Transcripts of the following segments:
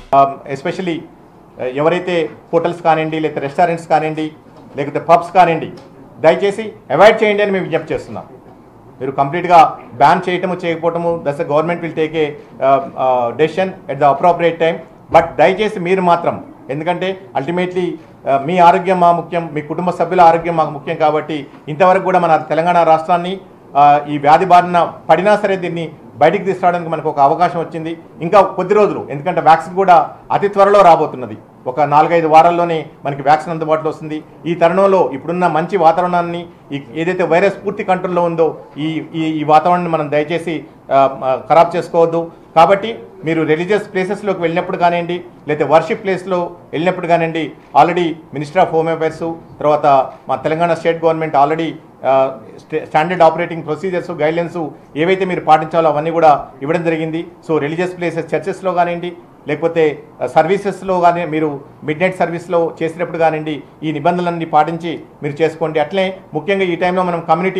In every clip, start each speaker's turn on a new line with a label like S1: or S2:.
S1: especially ఎవరైతే hotels కానివ్వండి లేకపోతే రెస్టారెంట్స్ కానివ్వండి లేకపోతే పబ్స్ కానివ్వండి దయచేసి అవాయిడ్ చేయండి అని మేము విజ్ఞప్తి చేస్తున్నాం మీరు కంప్లీట్గా బ్యాన్ చేయటము చేయకపోవటము thus government will take a decision at the appropriate time but దయచేసి మీరు మాత్రం ఎందుకంటే అల్టిమేట్లీ మీ ఆరోగ్యం మా ముఖ్యం మీ కుటుంబ సభ్యుల ఆరోగ్యం మాకు ముఖ్యం కాబట్టి ఇంతవరకు కూడా మన తెలంగాణ రాష్ట్రాన్ని ఆ, ఈ వ్యాధి బారిన పడినా సరే దీన్ని బయటికి తీసుకురావడానికి మనకు ఒక అవకాశం వచ్చింది ఇంకా కొద్ది రోజులు ఎందుకంటే వ్యాక్సిన్ కూడా అతి త్వరలో రాబోతున్నది ఒక నాలుగైదు వారాల్లోనే మనకి వ్యాక్సిన్ అందుబాటులో వస్తుంది ఈ తరుణంలో ఇప్పుడున్న మంచి వాతావరణాన్ని ఈ ఏదైతే వైరస్ పూర్తి కంట్రోల్లో ఉందో ఈ ఈ ఈ వాతావరణాన్ని మనం దయచేసి ఆ, ఆ, ఖరాబ్ చేసుకోవద్దు కాబట్టి మీరు రిలీజియస్ ప్లేసెస్లోకి వెళ్ళినప్పుడు కానివ్వండి లేదా వర్షిప్ ప్లేస్లో వెళ్ళినప్పుడు కానివ్వండి already minister of home affairs తర్వాత మా Telangana state government already standard operating procedures guidelines ఏవైతే మీరు పాటించాలో అవన్నీ కూడా ఇవ్వడం జరిగింది సో రిలీజియస్ ప్లేసెస్ చర్చెస్లో కానివ్వండి లేకపోతే సర్వీసెస్లో కానీ మీరు మిడ్ నైట్ సర్వీస్లో చేసినప్పుడు కానివ్వండి ఈ నిబంధనలన్నీ పాటించి మీరు చేసుకోండి అట్లే ముఖ్యంగా ఈ టైంలో మనం కమ్యూనిటీ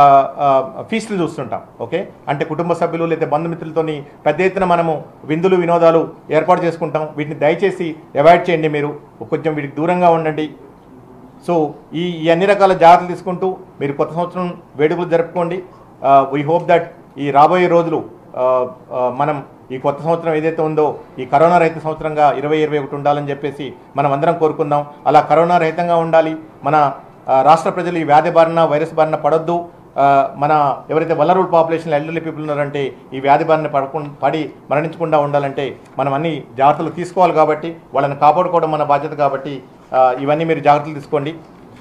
S1: ఫీస్టులు చూస్తుంటాం ఓకే అంటే కుటుంబ సభ్యులు లేదా బంధుమిత్రులతోని పెద్ద ఎత్తున మనము విందులు వినోదాలు ఏర్పాటు చేసుకుంటాం వీటిని దయచేసి అవాయిడ్ చేయండి మీరు కొంచెం వీటికి దూరంగా ఉండండి సో ఈ ఈ అన్ని రకాల జాగ్రత్తలు తీసుకుంటూ మీరు కొత్త సంవత్సరం వేడుకలు జరుపుకోండి వీ హోప్ దట్ ఈ రాబోయే రోజులు ఆ, ఆ, మనం ఈ కొత్త సంవత్సరం ఏదైతే ఉందో ఈ కరోనా రహిత సంవత్సరంగా ఇరవై ఇరవై ఒకటి ఉండాలని చెప్పేసి మనం అందరం కోరుకుందాం అలా కరోనా రహితంగా ఉండాలి మన ఆ, రాష్ట్ర ప్రజలు ఈ వ్యాధి బారిన వైరస్ బారిన పడొద్దు ఆ, మన ఎవరైతే వలరబుల్ పాపులేషన్ ఎల్డర్లీ పీపుల్ ఉన్నారంటే ఈ వ్యాధి బారిన పడకు పడి మరణించకుండా ఉండాలంటే మనం అన్ని జాగ్రత్తలు తీసుకోవాలి కాబట్టి వాళ్ళని కాపాడుకోవడం మన బాధ్యత కాబట్టి ఆ, ఇవన్నీ మీరు జాగ్రత్తలు తీసుకోండి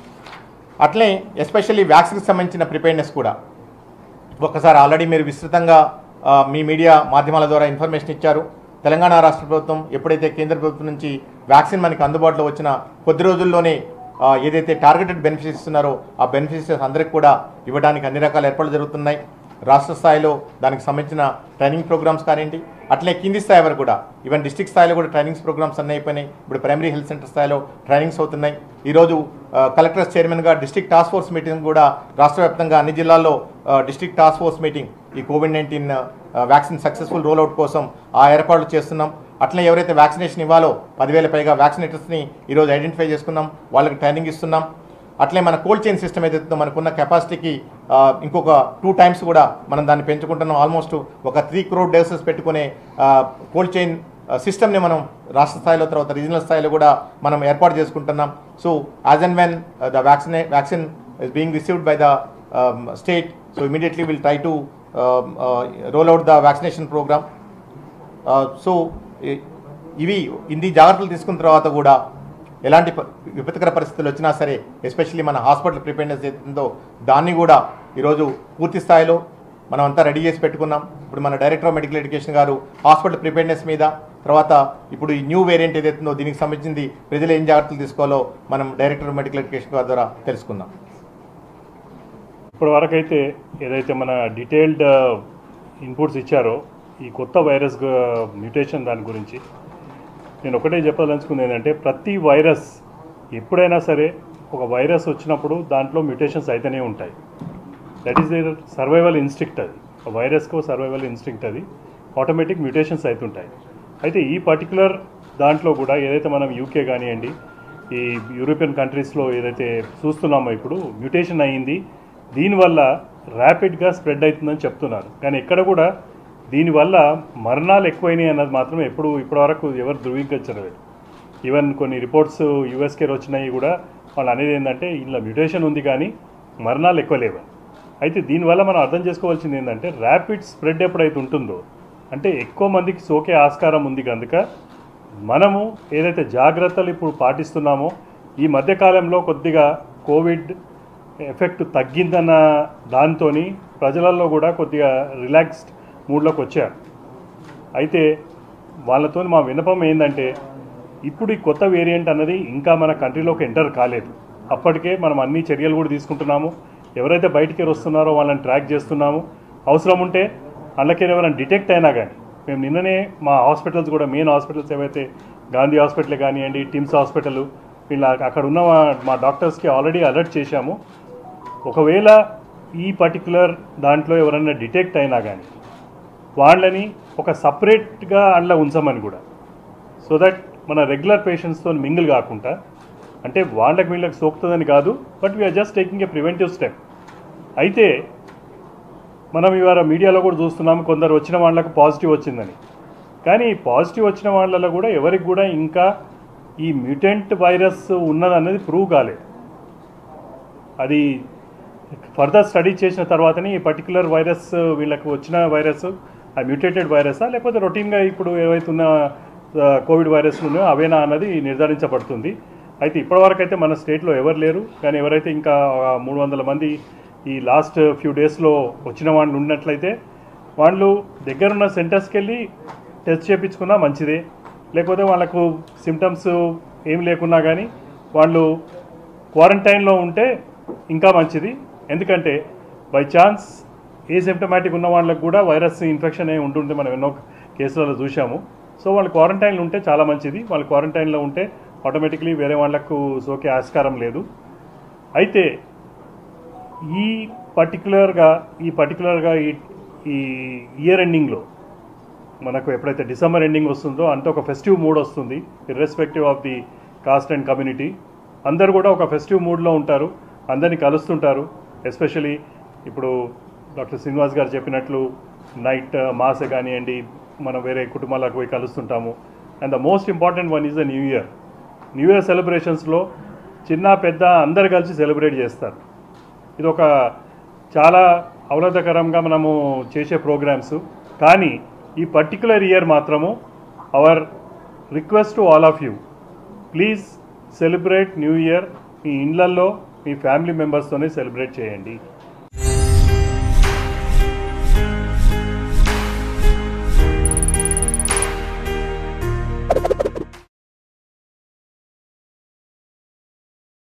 S1: అట్లే ఎస్పెషల్లీ వ్యాక్సిన్కి సంబంధించిన ప్రిపేర్నెస్ కూడా ఒకసారి ఆల్రెడీ మీరు విస్తృతంగా ఆ, మీ మీడియా మాధ్యమాల ద్వారా ఇన్ఫర్మేషన్ ఇచ్చారు తెలంగాణ రాష్ట్ర ప్రభుత్వం ఎప్పుడైతే కేంద్ర ప్రభుత్వం నుంచి వ్యాక్సిన్ మనకి అందుబాటులో వచ్చిన కొద్ది రోజుల్లోనే ఆ, ఏదైతే టార్గెటెడ్ బెనిఫిట్స్ ఇస్తున్నారో ఆ బెనిఫిట్స్ అందరికి కూడా ఇవ్వడానికి అన్ని రకాల ఏర్పాట్లు జరుగుతున్నాయి రాష్ట్ర స్థాయిలో దానికి సంబంధించిన ట్రైనింగ్ ప్రోగ్రామ్స్ కానివ్వండి అట్లే కింది స్థాయి వరకు కూడా ఈవెన్ డిస్ట్రిక్ట్ స్థాయిలో కూడా ట్రైనింగ్స్ ప్రోగ్రామ్స్ అన్నీ అయిపోయినాయి ఇప్పుడు ప్రైమరీ హెల్త్ సెంటర్ స్థాయిలో ట్రైనింగ్స్ అవుతున్నాయి ఈరోజు ఆ, కలెక్టర్స్ చైర్మన్గా డిస్ట్రిక్ట్ టాస్క్ ఫోర్స్ మీటింగ్ కూడా రాష్ట్ర వ్యాప్తంగా అన్ని జిల్లాల్లో ఆ, డిస్ట్రిక్ట్ టాస్క్ ఫోర్స్ మీటింగ్ ఈ Covid nineteen vaccine successful roll out కోసం ఆ ఏర్పాట్లు చేస్తున్నాం అట్లే ఎవరైతే వ్యాక్సినేషన్ ఇవ్వాలో పదివేల పైగా వ్యాక్సినేటర్స్ని ఈరోజు ఐడెంటిఫై చేసుకున్నాం వాళ్ళకి ట్రైనింగ్ ఇస్తున్నాం అట్లే మన కోల్డ్ చైన్ సిస్టమ్ ఏదైతే ఉందో మనకున్న కెపాసిటీకి ఆ, ఇంకొక టూ టైమ్స్ కూడా మనం దాన్ని పెంచుకుంటున్నాం ఆల్మోస్ట్ ఒక త్రీ క్రోడ్ డోసెస్ పెట్టుకునే కోల్డ్ చైన్ సిస్టమ్ని మనం రాష్ట్ర స్థాయిలో తర్వాత రీజనల్ స్థాయిలో కూడా మనం ఏర్పాటు చేసుకుంటున్నాం so as and when the వ్యాక్సినే vaccine is being received by the state so immediately will try to roll out the vaccination programme so ఇ- ఇవి ఇన్ని జాగ్రత్తలు తీసుకున్న తర్వాత కూడా ఎలాంటి ప- విపత్కర పరిస్థితులు వచ్చినా సరే ఎస్పెషల్లీ మన హాస్పిటల్ ప్రిపేర్నెస్ ఉందో దాన్ని కూడా ఈరోజు పూర్తి స్థాయిలో మనం అంతా రెడీ చేసి పెట్టుకున్నాం ఇప్పుడు మన డైరెక్టర్ ఆఫ్ మెడికల్ ఎడ్యుకేషన్ గారు హాస్పిటల్ ప్రిపేర్నెస్ మీద తర్వాత ఇప్పుడు ఈ న్యూ వేరియంట్ ఏదైతుందో దీనికి సంబంధించింది ప్రజలు ఏం జాగ్రత్తలు తీసుకోవాలో మనం డైరెక్టర్ ఆఫ్ మెడికల్ ఎడ్యుకేషన్ గారి ద్వారా తెలుసుకుందాం
S2: ఇప్పటి వరకు అయితే ఏదైతే మన డీటెయిల్డ్ ఇన్పుట్స్ ఇచ్చారో ఈ కొత్త వైరస్ మ్యూటేషన్ దాని గురించి నేను ఒకటే చెప్పదలుచుకుంది ఏంటంటే ప్రతి వైరస్ ఎప్పుడైనా సరే ఒక వైరస్ వచ్చినప్పుడు దాంట్లో మ్యూటేషన్స్ అయితేనే ఉంటాయి that is their survival instinct అది ఒక వైరస్కు సర్వైవల్ ఇన్స్టింక్ట్ అది ఆటోమేటిక్ మ్యూటేషన్స్ అవుతుంటాయి అయితే ఈ పర్టికులర్ దాంట్లో కూడా ఏదైతే మనం యూకే కానివ్వండి ఈ యూరోపియన్ కంట్రీస్లో ఏదైతే చూస్తున్నామో ఇప్పుడు మ్యూటేషన్ అయ్యింది దీనివల్ల ర్యాపిడ్గా స్ప్రెడ్ అవుతుందని చెప్తున్నారు కానీ ఎక్కడ కూడా దీనివల్ల మరణాలు ఎక్కువైనాయి అన్నది మాత్రం ఎప్పుడు ఇప్పటివరకు ఎవరు ధృవీకరించలేదు ఈవెన్ కొన్ని రిపోర్ట్స్ యూఎస్కే వచ్చినాయి కూడా వాళ్ళు అనేది ఏంటంటే ఇలా మ్యూటేషన్ ఉంది కానీ మరణాలు ఎక్కువ లేవు అయితే దీనివల్ల మనం అర్థం చేసుకోవాల్సింది ఏంటంటే ర్యాపిడ్ స్ప్రెడ్ ఎప్పుడైతే ఉంటుందో అంటే ఎక్కువ మందికి సోకే ఆస్కారం ఉంది కనుక మనము ఏదైతే జాగ్రత్తలు ఇప్పుడు పాటిస్తున్నామో ఈ మధ్యకాలంలో కొద్దిగా కోవిడ్ ఎఫెక్ట్ తగ్గిందన్న దాంతో ప్రజలలో కూడా కొద్దిగా రిలాక్స్డ్ మూడ్లోకి వచ్చారు అయితే వాళ్ళతో మా విన్నపం ఏంటంటే ఇప్పుడు ఈ కొత్త వేరియంట్ అన్నది ఇంకా మన కంట్రీలోకి ఎంటర్ కాలేదు అప్పటికే మనం అన్ని చర్యలు కూడా తీసుకుంటున్నాము ఎవరైతే బయటికి వస్తున్నారో వాళ్ళని ట్రాక్ చేస్తున్నాము అవసరం ఉంటే అందులోకి ఎవరైనా డిటెక్ట్ అయినా కానీ మేము నిన్ననే మా హాస్పిటల్స్ కూడా మెయిన్ హాస్పిటల్స్ ఏవైతే గాంధీ హాస్పిటల్ కానివ్వండి టిమ్స్ హాస్పిటల్ వీళ్ళ అక్కడ ఉన్న మా- మా డాక్టర్స్కి ఆల్రెడీ అలర్ట్ చేశాము ఒకవేళ ఈ పర్టికులర్ దాంట్లో ఎవరైనా డిటెక్ట్ అయినా కానీ వాళ్ళని ఒక సపరేట్గా అందులో ఉంచమని కూడా సో దట్ మన రెగ్యులర్ పేషెంట్స్తో మింగిల్ కాకుండా అంటే వాళ్ళకి వీళ్ళకి సోకుతుందని కాదు but we are just taking a preventive step అయితే మనం ఇవాళ మీడియాలో కూడా చూస్తున్నాము కొందరు వచ్చిన వాళ్ళకు పాజిటివ్ వచ్చిందని కానీ పాజిటివ్ వచ్చిన వాళ్ళలో కూడా ఎవరికి కూడా ఇంకా ఈ మ్యూటెంట్ వైరస్ ఉన్నదన్నది ప్రూవ్ కాలేదు అది ఫర్దర్ స్టడీ చేసిన తర్వాతనే ఈ పర్టికులర్ వైరస్ వీళ్ళకి వచ్చిన వైరస్ ఆ మ్యూటేటెడ్ వైరసా లేకపోతే రొటీన్గా ఇప్పుడు ఏవైతే ఉన్న కోవిడ్ వైరస్ ఉన్నాయో అవేనా అన్నది నిర్ధారించబడుతుంది అయితే ఇప్పటివరకు అయితే మన స్టేట్లో ఎవరు లేరు కానీ ఎవరైతే ఇంకా మూడు వందల మంది ఈ లాస్ట్ ఫ్యూ డేస్లో వచ్చిన వాళ్ళు ఉన్నట్లయితే వాళ్ళు దగ్గరున్న సెంటర్స్కి వెళ్ళి టెస్ట్ చేయించుకున్నా మంచిదే లేకపోతే వాళ్ళకు సిమ్టమ్స్ ఏం లేకున్నా కానీ వాళ్ళు క్వారంటైన్లో ఉంటే ఇంకా మంచిది ఎందుకంటే బై ఛాన్స్ ఏ సిమ్టమాటిక్ ఉన్న వాళ్ళకి కూడా వైరస్ ఇన్ఫెక్షన్ ఏ ఉంటుంది మనం ఎన్నో కేసులలో చూసాము సో వాళ్ళు క్వారంటైన్లో ఉంటే చాలా మంచిది వాళ్ళు క్వారంటైన్లో ఉంటే ఆటోమేటిక్లీ వేరే వాళ్ళకు సోకే ఆస్కారం లేదు అయితే ఈ పర్టికులర్గా ఈ పర్టికులర్గా ఈ ఈ ఇయర్ ఎండింగ్లో మనకు ఎప్పుడైతే డిసెంబర్ ఎండింగ్ వస్తుందో అంత ఒక ఫెస్టివ్ మూడ్ వస్తుంది irrespective of the caste and community అందరు కూడా ఒక ఫెస్టివ్ మూడ్లో ఉంటారు అందరినీ కలుస్తుంటారు ఎస్పెషలీ ఇప్పుడు డాక్టర్ శ్రీనివాస్ గారు చెప్పినట్లు నైట్ మాస కానివ్వండి మనం వేరే కుటుంబాలకు పోయి కలుస్తుంటాము and the most important one is the new year new year సెలబ్రేషన్స్లో చిన్న పెద్ద అందరు కలిసి సెలబ్రేట్ చేస్తారు ఇది ఒక చాలా ఆహ్లాదకరంగా మనము చేసే ప్రోగ్రామ్స్ కానీ ఈ పర్టికులర్ ఇయర్ మాత్రము our request to all of you please celebrate new year మీ ఇండ్లల్లో మీ ఫ్యామిలీ మెంబర్స్తోనే సెలబ్రేట్ చేయండి